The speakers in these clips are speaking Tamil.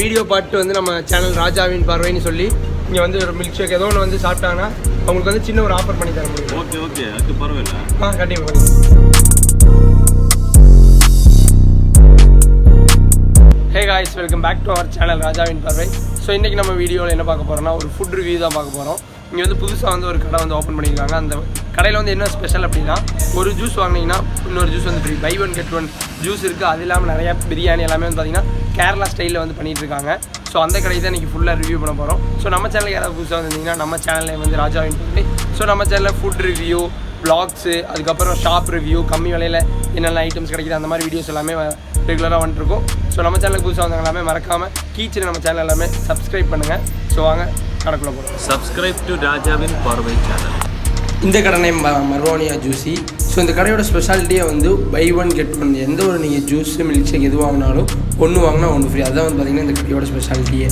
வீடியோ பார்த்து வந்து நம்ம சேனல் ராஜாவின் பார்வைன்னு சொல்லி இங்கே வந்து ஒரு மில்க் ஷேக் ஏதோ ஒன்று வந்து சாப்பிட்டாங்கன்னா அவங்களுக்கு வந்து சின்ன ஒரு ஆஃபர் பண்ணி தர முடியும் ஓகே ஓகே அது பரவாயில்ல ஆ கண்டிப்பாக பண்ணி hey guys welcome back to our channel ராஜாவின் பார்வை ஸோ இன்றைக்கி நம்ம வீடியோவில் என்ன பார்க்க போகிறோம்னா ஒரு ஃபுட் ரிவ்யூ தான் பார்க்க போகிறோம் இங்கே வந்து புதுசாக வந்து ஒரு கடை வந்து ஓப்பன் பண்ணியிருக்காங்க அந்த கடையில் வந்து என்ன ஸ்பெஷல் அப்படின்னா ஒரு ஜூஸ் வாங்கினீங்கன்னா இன்னொரு ஜூஸ் வந்து free buy one get one juice இருக்குது அது இல்லாமல் நிறையா பிரியாணி எல்லாமே வந்து பார்த்திங்கன்னா கேரளா ஸ்டைலில் வந்து பண்ணிட்டு இருக்காங்க ஸோ அந்த கடை தான் இன்றைக்கி ஃபுல்லாக ரிவ்யூ பண்ண போகிறோம் ஸோ நம்ம சேனலுக்கு யாராவது புதுசாக வந்திருந்தீங்கன்னா நம்ம சேனலில் வந்து ராஜாவின் பார்வை ஸோ நம்ம சேனலில் ஃபுட் ரிவ்யூ vlogs அதுக்கப்புறம் ஷாப் ரிவ்யூ கம்மி விலையில் என்னென்ன ஐட்டம்ஸ் கிடைக்குது அந்த மாதிரி வீடியோஸ் எல்லாமே ரெகுலராக வந்துருக்கும் ஸோ நம்ம சேனலுக்கு புதுசாக வந்தவங்க எல்லாமே மறக்காமல் கீச்சில் நம்ம சேனல் எல்லாமே சப்ஸ்கிரைப் பண்ணுங்கள் ஸோ வாங்க கணக்குள்ள போகிறோம் சப்ஸ்கிரைப் டு ராஜாவின் பார்வை சேனல் இந்த கடை நேம் மர்வானியா ஜூஸி ஸோ இந்த கடையோட ஸ்பெஷாலிட்டியே வந்து பை ஒன் கெட் ஒன் எந்த ஒரு நீங்கள் ஜூஸ் மில்க் ஷேக் எது வாங்கினாலும் ஒன்று வாங்கினா ஒன்று ஃப்ரீ அதான் வந்து பார்த்திங்கன்னா இந்த கடையோட ஸ்பெஷாலிட்டியே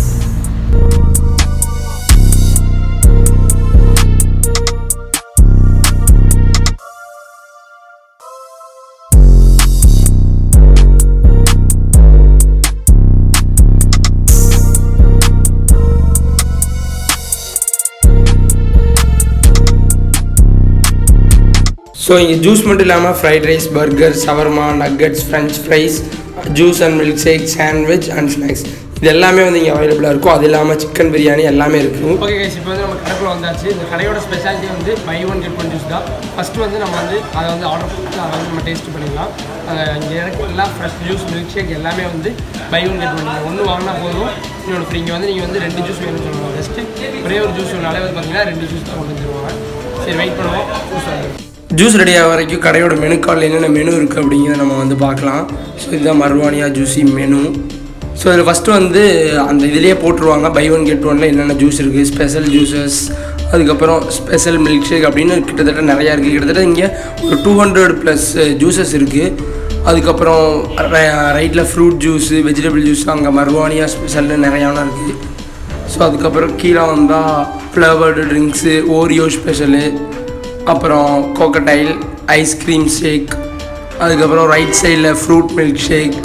ஸோ இங்கே ஜூஸ் மட்டும் இல்லாமல் fried rice burger shawarma nuggets french fries juice and milk shake sandwich and snacks இது எல்லாமே வந்து இங்கே அவைலபிளாக இருக்கும் அது இல்லாமல் சிக்கன் பிரியாணி எல்லாமே இருக்கும் ஓகே கைஸ் இப்போ வந்து நம்ம கடைக்குள்ள வந்தாச்சு இந்த கடையோட ஸ்பெஷாலிட்டி வந்து buy one get one juice தான் ஃபஸ்ட்டு வந்து நம்ம வந்து அதை வந்து ஆர்டர் பண்ணிட்டு அதை வந்து நம்ம டேஸ்ட் பண்ணிக்கலாம் அங்கே இங்கே இருக்க எல்லாம் ஃப்ரெஷ் ஜூஸ் மில்க் ஷேக் எல்லாமே வந்து பை ஒன் கெட் ஒன் நீங்கள் ஒன்று வாங்கினா போதும் இன்னொன்று ஃப்ரீ இங்கே வந்து நீங்கள் வந்து ரெண்டு ஜூஸ் வேணும்னு சொல்லுவாங்க ஜஸ்ட்டு ஒரே ஒரு ஜூஸ் வேணாலே வந்து பார்த்தீங்கன்னா ரெண்டு ஜூஸ் தான் கொண்டு வந்துருவாங்க சரி வெயிட் பண்ணுவோம் ஜூஸ் வந்து ஜூஸ் ரெடி ஆக வரைக்கும் கடையோட மெனு கார்டில் என்னென்ன மெனு இருக்குது அப்படிங்கிறத நம்ம வந்து பார்க்கலாம் ஸோ இதுதான் மர்வானியா ஜூஸி மெனு ஸோ இதில் ஃபஸ்ட்டு வந்து அந்த இதுலேயே போட்டுருவாங்க பை ஒன் கெட் ஒனில் என்னென்ன ஜூஸ் இருக்குது ஸ்பெஷல் ஜூஸஸ் அதுக்கப்புறம் ஸ்பெஷல் மில்க் ஷேக் அப்படின்னு கிட்டத்தட்ட நிறையா இருக்குது கிட்டத்தட்ட இங்கே ஒரு டூ ஹண்ட்ரட் ப்ளஸ் ஜூஸஸ் இருக்குது அதுக்கப்புறம் ரைட்டில் ஃப்ரூட் ஜூஸு வெஜிடபிள் ஜூஸ் அங்கே மர்வானியா ஸ்பெஷல்னு நிறையானா இருக்குது ஸோ அதுக்கப்புறம் கீழே வந்தால் ஃப்ளவர்டு ட்ரிங்க்ஸு ஓரியோ ஸ்பெஷலு அப்புறம் கோக்கடைல் ஐஸ்கிரீம் ஷேக் அதுக்கப்புறம் ரைட் சைடில் ஃப்ரூட் மில்க் ஷேக்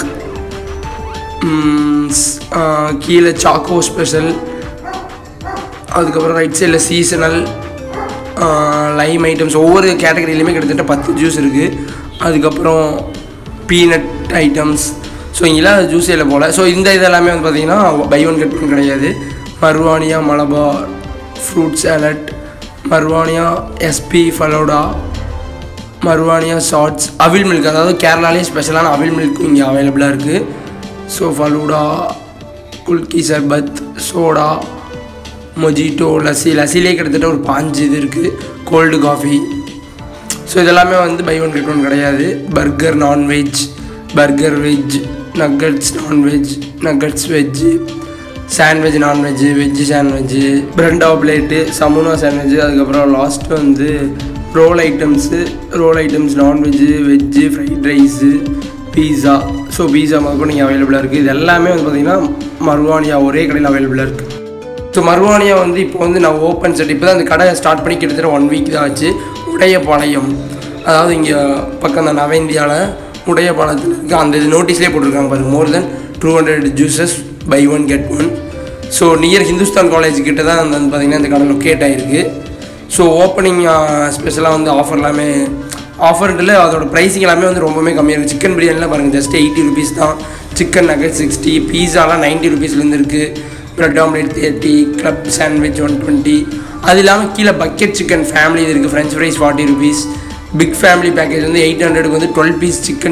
கீழே சாக்கோ ஸ்பெஷல் அதுக்கப்புறம் ரைட் சைடில் சீசனல் லைம் ஐட்டம்ஸ் ஒவ்வொரு கேட்டகரியிலையுமே கிட்டத்தட்ட பத்து ஜூஸ் இருக்குது அதுக்கப்புறம் பீனட் ஐட்டம்ஸ் ஸோ இங்கெல்லாம் ஜூஸ் இல்லை போல் ஸோ இந்த இதெல்லாமே வந்து பார்த்திங்கன்னா பை ஒன் கெட் ஒன் கிடையாது மர்வானியா மலபார் ஃப்ரூட் சேலட் மர்வானியா எஸ்பி ஃபலோடா மர்வானியா ஷார்ட்ஸ் அவில் மில்க் அதாவது கேரளாலேயே ஸ்பெஷலான அவில் மில்க் இங்கே அவைலபிளாக இருக்குது ஸோ ஃபலூடா குல்கி சர்பத் சோடா மொஜிட்டோ லஸ்ஸி லஸ்ஸிலே கிட்டத்தட்ட ஒரு பாஞ்சு இது இருக்குது கோல்டு காஃபி ஸோ இதெல்லாமே வந்து பை ஒன் கெட் ஒன் கிடையாது burger non veg burger veg nuggets non veg nuggets veg sandwich non veg veg sandwich bread omelette சமுனா சாண்ட்விட்ஜு அதுக்கப்புறம் லாஸ்ட் வந்து roll items roll items non veg veg fried rice pizza so pizza முதல் நீங்கள் அவைலபிளாக இருக்குது இது எல்லாமே வந்து பார்த்திங்கன்னா மர்வானியா ஒரே கடையில் அவைலபிளாக இருக்குது ஸோ மர்வானியா வந்து இப்போ வந்து நான் ஓப்பன் செட் இப்போ தான் அந்த கடை ஸ்டார்ட் பண்ணி கிட்டத்தட்ட ஒன் வீக் தான் ஆச்சு உடையபாளையம் அதாவது இங்கே பக்கம் தான் நவ இந்தியாவில் உடையபாளையத்தில் இருக்குது அந்த இது நோட்டீஸ்லேயே போட்டிருக்காங்க பாருங்க more than two hundred juices buy one get one so near Hindustan college கிட்ட தான் அந்த வந்து பார்த்திங்கன்னா இந்த கடை லொக்கேட் ஆகிருக்கு ஸோ ஓப்பனிங் ஸ்பெஷலாக வந்து ஆஃபர் எல்லாமே ஆஃபர்ன்றில் அதோட ப்ரைஸிங் எல்லாமே வந்து ரொம்பவே கம்மியாக இருக்குது சிக்கன் பிரியாணிலாம் பாருங்கள் ஜஸ்ட் எயிட்டி ருபீஸ் தான் சிக்கன் நகட் சிக்ஸ்டி பீஸாலாம் நைன்ட்டி ருபீஸ்லேருந்து இருக்குது bread omelette thirty club sandwich one twenty அது இல்லாமல் கீழே பக்கெட் சிக்கன் ஃபேமிலி இது இருக்குது french fries forty rupees big family package வந்து எயிட் ஹண்ட்ரடுக்கு வந்து twelve piece chicken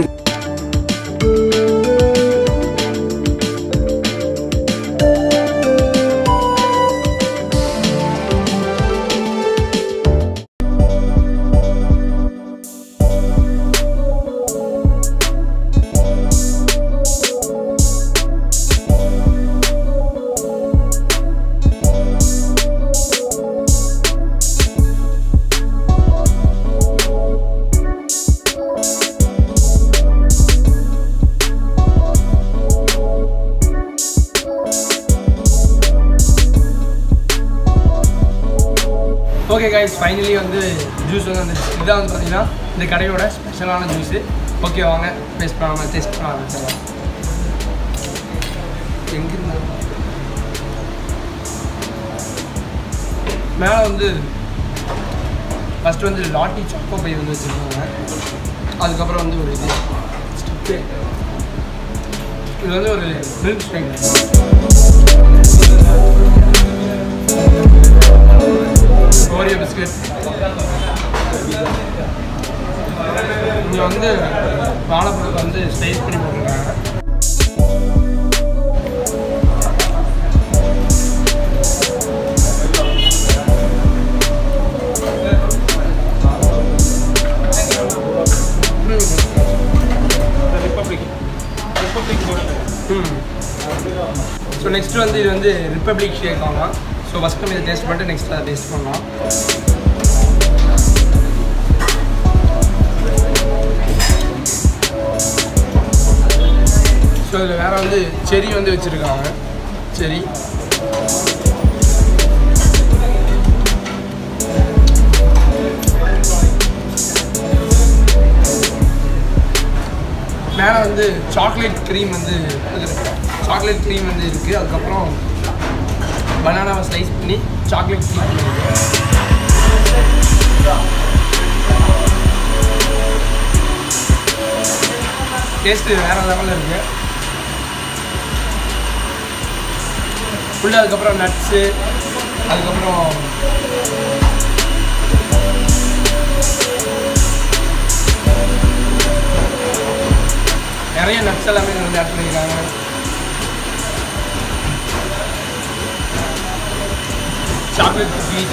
okay guys finally வந்து ஜூஸ் வந்து வந்துருச்சு இதான் வந்து பார்த்தீங்கன்னா இந்த கடையோட ஸ்பெஷலான ஜூஸு ஓகே வாங்க டேஸ்ட் பண்ணாமல் டேஸ்ட் பண்ண ஆரம்பிச்சிடலாம் எங்கே இருந்தாலும் மேலே வந்து ஃபஸ்ட்டு வந்து லாட்டி சாக்கோ பை வந்து வச்சுருக்காங்க அதுக்கப்புறம் வந்து ஒரு இது ஸ்டிக்கு இது வந்து ஒரு மில்க் ஷேக் ஓரியோ பிஸ்கட் இங்கே வந்து வாழைப்பழத்தை வந்து ஸ்லைஸ் பண்ணி போட்டிருக்காங்க ஸோ நெக்ஸ்ட் வந்து இது வந்து ரிப்பப்ளிக் ஷேக் ஆகலாம் ஸோ ஃபஸ்ட் நம்ம இதை டேஸ்ட் பண்ணிட்டு நெக்ஸ்ட் அதை டேஸ்ட் பண்ணலாம் ஸோ இதில் வேறு வந்து செரி வந்து வச்சுருக்காங்க செரி மேலே வந்து சாக்லேட் க்ரீம் வந்து சாக்லேட் க்ரீம் வந்து இருக்குது அதுக்கப்புறம் பனானாவை ஸ்லைஸ் பண்ணி சாக்லேட் க்ரீம் இருக்குது டேஸ்ட்டு வேறு லெவலில் இருக்குது ஃபுல்லாக அதுக்கப்புறம் நட்ஸு அதுக்கப்புறம் நிறைய நட்ஸ் எல்லாமே இதுல வந்து ஆட் பண்ணியிருக்காங்க சாக்லேட் குக்கீஸ்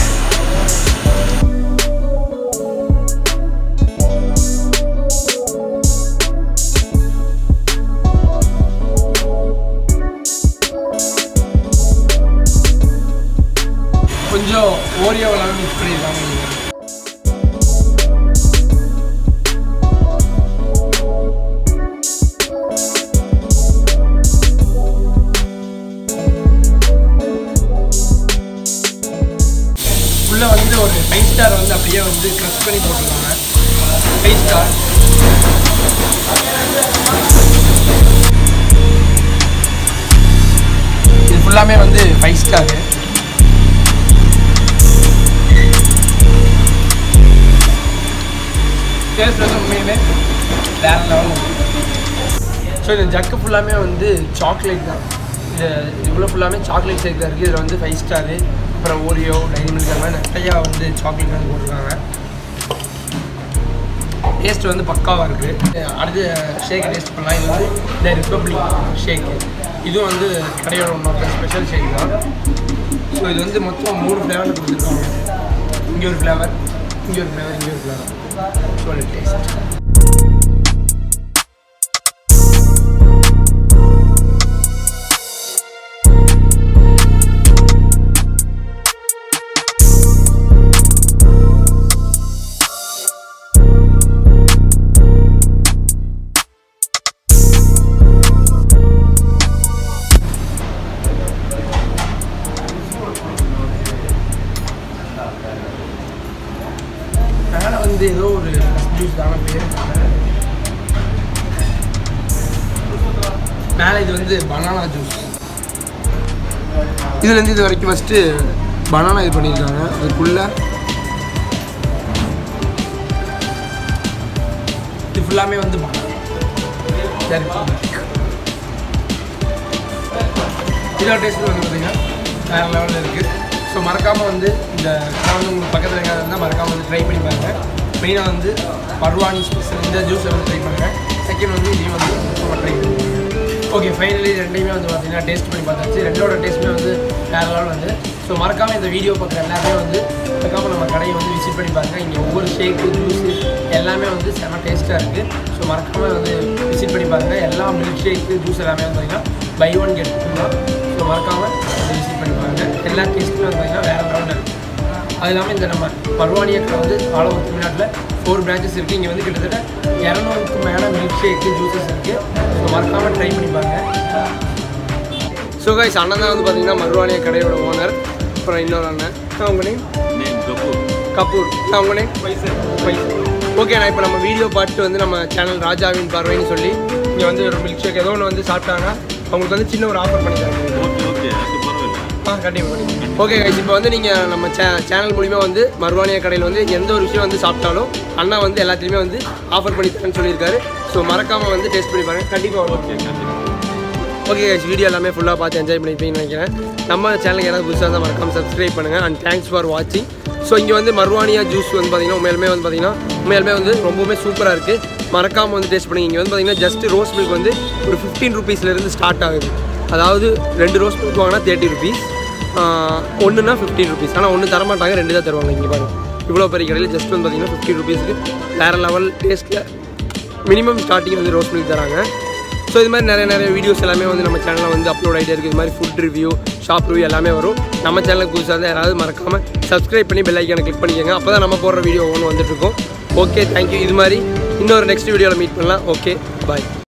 கொஞ்சம் ஓரியோ எல்லாமே மிக்ஸ் பண்ணியிருக்காங்க இங்க. உள்ள வந்து ஒரு ஃபைவ் ஸ்டார் வந்து அப்படியே வந்து க்ரஷ் பண்ணி போட்டிருக்காங்க ஃபைவ் ஸ்டார் இது ஃபுல்லாமே வந்து ஃபைவ் ஸ்டாரு டேஸ்ட் வந்து உண்மையுமே வேற லெவல் ஸோ இந்த ஜக்கு ஃபுல்லாமே வந்து சாக்லேட் தான் இது இவ்வளோ ஃபுல்லாமே சாக்லேட் ஷேக் தான் இருக்குது இதில் வந்து ஃபைவ் ஸ்டாரு அப்புறம் ஓரியோ டைரி மில்க் அந்த மாதிரி நிறையா வந்து சாக்லேட் வந்து போட்டிருக்காங்க டேஸ்ட் வந்து பக்காவாக இருக்குது அடுத்து ஷேக் டேஸ்ட் பண்ணலாம் இது வந்து இந்த ரிப்பப்ளிக் ஷேக் இதுவும் வந்து கடையோட ஒன்றோட ஸ்பெஷல் ஷேக் தான் ஸோ இது வந்து மொத்தம் மூணு ஃப்ளேவரில் கொடுத்துருக்காங்க இங்கே ஒரு ஃப்ளேவர் இங்கே ஒரு ஃப்ளேவர் இங்கே ஒரு ஃப்ளேவர் ஸோ டேஸ்ட் மேலே வந்து ஏதோ ஒரு ஜூஸ் தான பேர் மேலே இது வந்து பனானா ஜூஸ் இதுலேருந்து இது வரைக்கும் ஃபஸ்ட்டு பனானா இது பண்ணியிருக்காங்க அதுக்குள்ள இது ஃபுல்லாமே வந்து banana. இதோட டேஸ்ட் வந்து பார்த்தீங்கன்னா வேறு லெவலில் இருக்குது ஸோ மறக்காமல் வந்து இந்த கடை வந்து உங்களுக்கு பக்கத்தில் எங்கேயாவது இருந்தால் மறக்காமல் வந்து ட்ரை பண்ணி பாருங்கள் மெயினாக வந்து பர்வானி ஸ்பெஷல் இந்த ஜூஸை வந்து ட்ரை பண்ணுங்கள் செகண்ட் வந்து இதையும் வந்து நம்ம ட்ரை பண்ணுங்க ஓகே ஃபைனலி ரெண்டையுமே வந்து பார்த்தீங்கன்னா டேஸ்ட் பண்ணி பார்த்தாச்சு ரெண்டோட டேஸ்ட்டுமே வந்து வேறு லெவல் வந்து ஸோ மறக்காமல் இந்த வீடியோ பார்க்குற எல்லாருமே வந்து மறக்காமல் நம்ம கடையை வந்து விசிட் பண்ணி பாருங்கள் இங்கே ஒவ்வொரு ஷேக்கு ஜூஸு எல்லாமே வந்து செம டேஸ்ட்டாக இருக்குது ஸோ மறக்காமல் வந்து விசிட் பண்ணி பாருங்கள் எல்லா மில்க் ஷேக்கு ஜூஸ் எல்லாமே வந்து பார்த்தீங்கன்னா பை ஒன் கெட் டூ தான் ஸோ மறக்காமல் வந்து விசிட் பண்ணி பாருங்கள் எல்லா டேஸ்ட்டுமே வந்து பார்த்தீங்கன்னா வேறு லெவலில் இருக்குது அது இல்லாமல் இந்த நம்ம பர்வானிய கடை வந்து ஆல் ஓவர் தமிழ்நாட்டில் ஃபோர் பிரான்ச்சஸ் இருக்குது இங்கே வந்து கிட்டத்தட்ட இரநூறுக்கு மேலே மில்க் ஷேக்கு ஜூஸஸ் இருக்குது ஸோ மறக்காமல் ட்ரை பண்ணி பாருங்கள் ஸோ கைஸ் அண்ணன் தான் வந்து பார்த்தீங்கன்னா மருவானிய கடையோட ஓனர் அப்புறம் இன்னொரு அண்ணன் நான் உங்கள் நேம் நேம் கபூர் கபூர் நான் உங்கள் நேம் ஓகே நான் இப்போ நம்ம வீடியோ பார்த்து வந்து நம்ம சேனல் ராஜாவின் பார்வைன்னு சொல்லி இங்கே வந்து ஒரு மில்க் ஷேக் ஏதோ ஒன்று வந்து சாப்பிட்டாங்க அவங்களுக்கு வந்து சின்ன ஒரு ஆஃபர் பண்ணிட்டாங்க ஓகே ஓகே அது பரவாயில்ல ஆ கண்டிப்பாக ஓகே கைஸ் இப்போ வந்து நீங்கள் நம்ம சே சேனல் மூலிமா வந்து மருவானியா கடையில் வந்து எந்த ஒரு விஷயம் வந்து சாப்பிட்டாலும் அண்ணா வந்து எல்லாத்துலேயுமே வந்து ஆஃபர் பண்ணி தரேன்னு சொல்லியிருக்காரு ஸோ மறக்காமல் வந்து டேஸ்ட் பண்ணி பாருங்க கண்டிப்பாக ஓகே கண்டிப்பாக ஓகே கைஸ் வீடியோ எல்லாமே ஃபுல்லாக பார்த்து என்ஜாய் பண்ணிப்பீங்கன்னு நினைக்கிறேன் நம்ம சேனலுக்கு யாராவது புதுசாக இருந்தால் மறக்காம சப்ஸ்கிரைப் பண்ணுங்கள் அண்ட் தேங்க்ஸ் ஃபார் வாட்சிங் ஸோ இங்கே வந்து மருவானியா ஜூஸ் வந்து பார்த்தீங்கன்னா உண்மையிலுமே வந்து பார்த்தீங்கன்னா உண்மையிலுமே வந்து ரொம்பவுமே சூப்பராக இருக்குது மறக்காமல் வந்து டேஸ்ட் பண்ணுங்க இங்கே வந்து பார்த்தீங்கன்னா ஜஸ்ட் ரோஸ் மில்க் வந்து ஒரு ஃபிஃப்டீன் ருபீஸ்லேருந்து ஸ்டார்ட் ஆகுது அதாவது ரெண்டு ரோஸ் மில்க் வாங்கினா தேர்ட்டி ருபீஸ் ஒன்றுனா ஃபிஃப்டீன் ருபீஸ் ஆனால் ஒன்று தரமாட்டாங்க ரெண்டு தான் தருவாங்க இங்கே பாருங்க இவ்வளோ பெரிய கடையில் ஜஸ்ட் வந்து பார்த்தீங்கன்னா ஃபிஃப்டி ருபீஸ்க்கு வேறு லெவல் டேஸ்ட்டில் மினிமம் ஸ்டார்டிங் வந்து ரோஸ் மில்க் தராங்க ஸோ இது மாதிரி நிறைய நிறைய வீடியோஸ் எல்லாமே வந்து நம்ம சேனலில் வந்து அப்லோட் ஆகிட்டே இருக்குது இது மாதிரி ஃபுட் ரிவ்யூ ஷாப் ரிவ்யூ எல்லாமே வரும் நம்ம சேனலுக்கு புதுசாக இருந்தால் யாராவது மறக்காமல் சப்ஸ்கிரைப் பண்ணி பெல் ஐக்கானை கிளிக் பண்ணிக்கோங்க அப்போ தான் நம்ம போடுற வீடியோ ஒன்று வந்துட்டு இருக்கோம் ஓகே தேங்க்யூ இது மாதிரி இன்னொரு நெக்ஸ்ட் வீடியோவில் மீட் பண்ணலாம் ஓகே பாய்